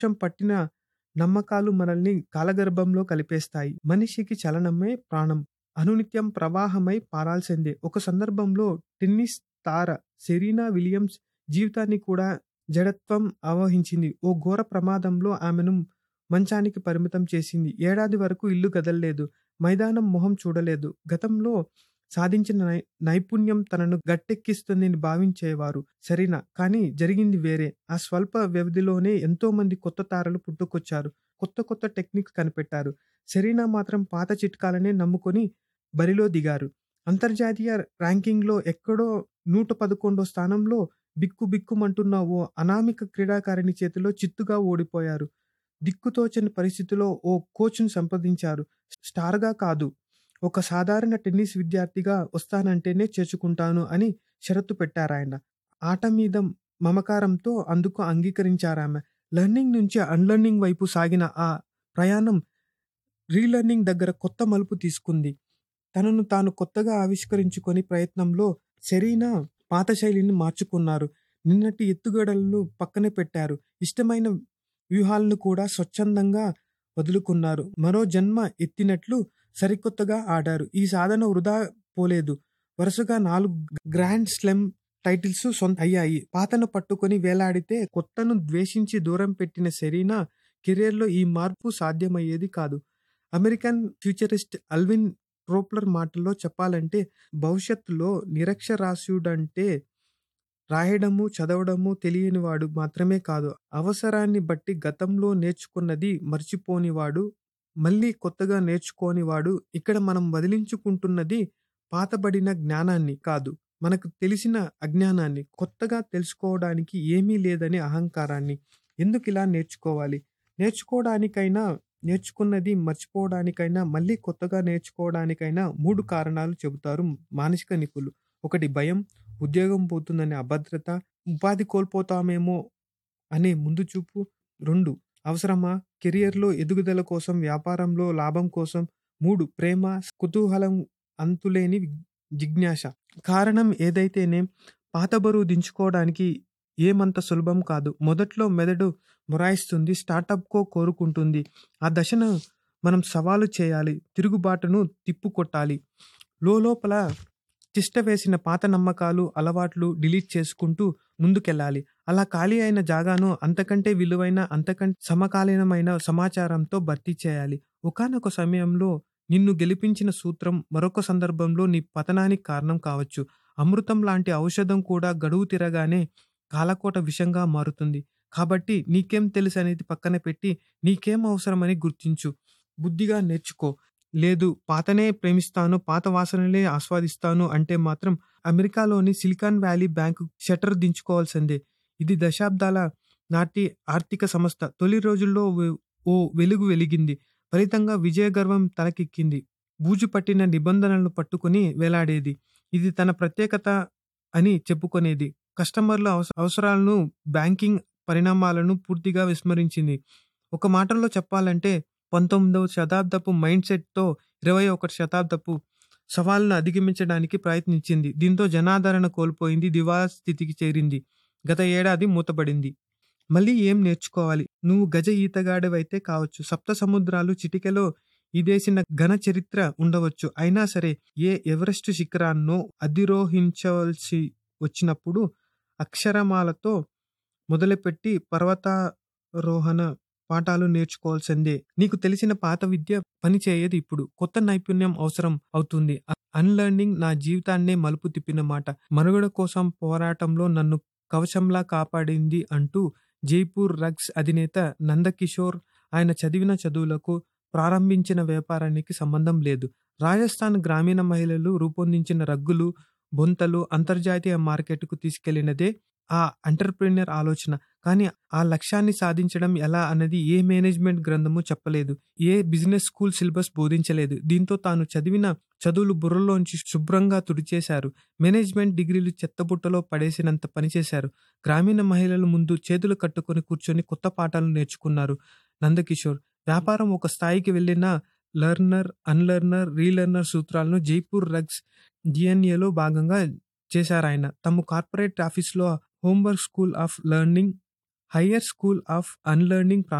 వర్షం పట్టిన నమ్మకాలు మనల్ని కాలగర్భంలో కలిపేస్తాయి. మనిషికి చలనమే ప్రాణం. అనునిత్యం ప్రవాహమై పారాల్సిందే. ఒక సందర్భంలో టెన్నిస్ తార సెరీనా విలియమ్స్ జీవితాన్ని కూడా జడత్వం ఆవహించింది. ఓ ఘోర ప్రమాదంలో ఆమెను మంచానికి పరిమితం చేసింది. ఏడాది వరకు ఇల్లు కదల్లేదు. మైదానం మొహం చూడలేదు. గతంలో సాధించిన నై నైపుణ్యం తనను గట్టెక్కిస్తుందని భావించేవారు సెరీనా. కానీ జరిగింది వేరే. ఆ స్వల్ప వ్యవధిలోనే ఎంతోమంది కొత్త తారలు పుట్టుకొచ్చారు. కొత్త కొత్త టెక్నిక్స్ కనిపెట్టారు. సెరీనా మాత్రం పాత చిట్కాలనే నమ్ముకొని బరిలో దిగారు. అంతర్జాతీయ ర్యాంకింగ్‌లో ఎక్కడో 111 స్థానంలో బిక్కుబిక్కుమంటున్న ఓ అనామిక క్రీడాకారిణి చేతిలో చిత్తుగా ఓడిపోయారు. దిక్కుతోచని పరిస్థితిలో ఓ కోచ్‌ను సంప్రదించారు. స్టార్‌గా కాదు. ఒక సాధారణ టెన్నిస్ విద్యార్థిగా వస్తానంటేనే చేర్చుకుంటాను అని షరతు పెట్టారాయన. ఆట మీద మమకారంతో అందుకు అంగీకరించారామె. లెర్నింగ్ నుంచి అన్‌లెర్నింగ్ వైపు సాగిన ఆ ప్రయాణం రీలెర్నింగ్ దగ్గర కొత్త మలుపు తీసుకుంది. తనను తాను కొత్తగా ఆవిష్కరించుకునే ప్రయత్నంలో సెరీనా పాత శైలిని మార్చుకున్నారు. నిన్నటి ఎత్తుగడలను పక్కన పెట్టారు. ఇష్టమైన వ్యూహాలను కూడా స్వచ్ఛందంగా వదులుకున్నారు. మరో జన్మ ఎత్తినట్లు సరికొత్తగా ఆడారు. ఈ సాధన వృథా పోలేదు. వరుసగా నాలుగు గ్రాండ్ స్లామ్ టైటిల్స్ సొంతం అయ్యాయి. పాతను పట్టుకొని వేలాడితే కొత్తను ద్వేషించి దూరం పెట్టిన సెరీనా కెరీర్‌లో ఈ మార్పు సాధ్యమయ్యేది కాదు. అమెరికన్ ఫ్యూచరిస్ట్ అల్విన్ టోప్లర్ మాటల్లో చెప్పాలంటే భవిష్యత్తులో నిరక్షరాస్యుడంటే రాయడమూ, చదవడమూ తెలియనివాడు మాత్రమే కాదు. అవసరాన్ని బట్టి గతంలో నేర్చుకున్నది మర్చిపోనివాడు, మళ్ళీ కొత్తగా నేర్చుకోనివాడు. ఇక్కడ మనం వదిలించుకుంటున్నది పాతబడిన జ్ఞానాన్ని కాదు. మనకు తెలిసిన అజ్ఞానాన్ని. కొత్తగా తెలుసుకోవడానికి ఏమీ లేదనే అహంకారాన్ని. ఎందుకిలా నేర్చుకోవాలి? నేర్చుకోవడానికైనా, నేర్చుకున్నది మర్చిపోవడానికైనా, మళ్ళీ కొత్తగా నేర్చుకోవడానికైనా మూడు కారణాలు చెబుతారు మానసిక నిపుణులు. ఒకటి భయం, ఉద్యోగం పోతుందనే అభద్రత, ఉపాధి కోల్పోతామేమో అనే ముందుచూపు. రెండు అవసరమా? కెరీర్‌లో ఎదుగుదల కోసం, వ్యాపారంలో లాభం కోసం. మూడు ప్రేమ, కుతూహలం, అంతులేని జిజ్ఞాస. కారణం ఏదైతేనేం పాత బరువు దించుకోవడానికి ఏమంత సులభం కాదు. మొదట్లో మెదడు మొరాయిస్తుంది. స్టార్టప్‌కో కోరుకుంటుంది. ఆ దశను మనం సవాలు చేయాలి. తిరుగుబాటును తిప్పికొట్టాలి. లోలోపల తిష్టవేసిన పాత నమ్మకాలు, అలవాట్లు డిలీట్ చేసుకుంటూ ముందుకెళ్లాలి. అలా ఖాళీ అయిన జాగాను అంతకంటే విలువైన, అంతకంటే సమకాలీనమైన సమాచారంతో భర్తీ చేయాలి. ఒకానొక సమయంలో నిన్ను గెలిపించిన సూత్రం మరొక సందర్భంలో నీ పతనానికి కారణం కావచ్చు. అమృతం లాంటి ఔషధం కూడా గడువు తీరగానే కాలకోట విషంగా మారుతుంది. కాబట్టి నీకేం తెలుసనేది పక్కన పెట్టి నీకేం అవసరమని గుర్తించు. బుద్ధిగా నేర్చుకో. లేదు పాతనే ప్రేమిస్తాను, పాత వాసనలే ఆస్వాదిస్తాను అంటే మాత్రం అమెరికాలోని సిలికాన్ వ్యాలీ బ్యాంకు షట్టర్ దించుకోవాల్సిందే. ఇది దశాబ్దాల నాటి ఆర్థిక సంస్థ. తొలి రోజుల్లో ఓ వెలుగు వెలిగింది. ఫలితంగా విజయగర్వం తలకెక్కింది. బూజు పట్టిన నిబంధనలను పట్టుకుని వేలాడేది. ఇది తన ప్రత్యేకత అని చెప్పుకొనేది. కస్టమర్ల అవసరాలను, బ్యాంకింగ్ పరిణామాలను పూర్తిగా విస్మరించింది. ఒక మాటలో చెప్పాలంటే పంతొమ్మిదవ శతాబ్దపు మైండ్ సెట్‌తో ఇరవై ఒకటి శతాబ్దపు సవాళ్లను అధిగమించడానికి ప్రయత్నించింది. దీంతో జనాదరణ కోల్పోయింది. దివాలా స్థితికి చేరింది. గత ఏడాది మూతపడింది. మళ్ళీ ఏం నేర్చుకోవాలి? నువ్వు గజ ఈతగాడివైతే కావచ్చు. సప్త సముద్రాలు చిటికెలో ఈదేసిన ఘన చరిత్ర ఉండవచ్చు. అయినా సరే ఏ ఎవరెస్టు శిఖరాన్నో అధిరోహించవలసి వచ్చినప్పుడు అక్షరమాలతో మొదలుపెట్టి పర్వతారోహణ పాఠాలు నేర్చుకోవాల్సిందే. నీకు తెలిసిన పాత విద్య పనిచేయదు ఇప్పుడు. కొత్త నైపుణ్యం అవసరం అవుతుంది. అన్‌లెర్నింగ్ నా జీవితాన్నే మలుపు తిప్పిన మాట. మనుగడ కోసం పోరాటంలో నన్ను కవచంలా కాపాడింది అంటూ జైపూర్ రగ్స్ అధినేత నందకిషోర్ ఆయన చదివిన చదువులకు, ప్రారంభించిన వ్యాపారానికి సంబంధం లేదు. రాజస్థాన్ గ్రామీణ మహిళలు రూపొందించిన రగ్గులు, బొంతలు అంతర్జాతీయ మార్కెట్‌కు తీసుకెళ్లినదే ఆ ఎంటర్‌ప్రెన్యూర్ ఆలోచన. కానీ ఆ లక్ష్యాన్ని సాధించడం ఎలా అన్నది ఏ మేనేజ్మెంట్ గ్రంథమూ చెప్పలేదు. ఏ బిజినెస్ స్కూల్ సిలబస్ బోధించలేదు. దీంతో తాను చదివిన చదువులు బుర్రలోంచి శుభ్రంగా తుడిచేశారు. మేనేజ్మెంట్ డిగ్రీలు చెత్తబుట్టలో పడేసినంత పనిచేశారు. గ్రామీణ మహిళల ముందు చేతులు కట్టుకొని కూర్చొని కొత్త పాఠాలు నేర్చుకున్నారు నందకిషోర్. వ్యాపారం ఒక స్థాయికి వెళ్లినా లెర్నర్, అన్‌లెర్నర్, రీలెర్నర్ సూత్రాలను జైపూర్ రగ్స్ డీఎన్ఏలో భాగంగా చేశారాయన. తమ కార్పొరేట్ ఆఫీస్‌లో homework school of learning, higher school of unlearning